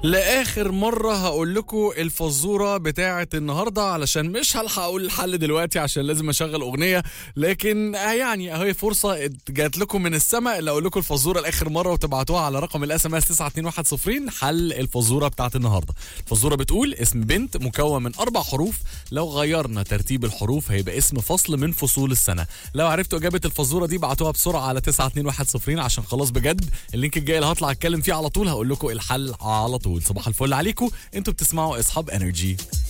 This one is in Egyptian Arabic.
لاخر مره هقول لكم الفزوره بتاعه النهارده علشان مش هلحق اقول الحل دلوقتي عشان لازم اشغل اغنيه لكن آه يعني اهي فرصه جات لكم من السماء اللي اقول لكم الفزوره لاخر مره وتبعتوها على رقم الاس ام اس 92110 حل الفزوره بتاعه النهارده الفزوره بتقول اسم بنت مكون من اربع حروف لو غيرنا ترتيب الحروف هيبقى اسم فصل من فصول السنه لو عرفتوا اجابه الفزوره دي بعتوها بسرعه على 92110 عشان خلاص بجد اللينك الجاي اللي هطلع اتكلم فيه على طول هقول لكم الحل على طول صباح الفل عليكم انتوا بتسمعوا اصحاب انرجي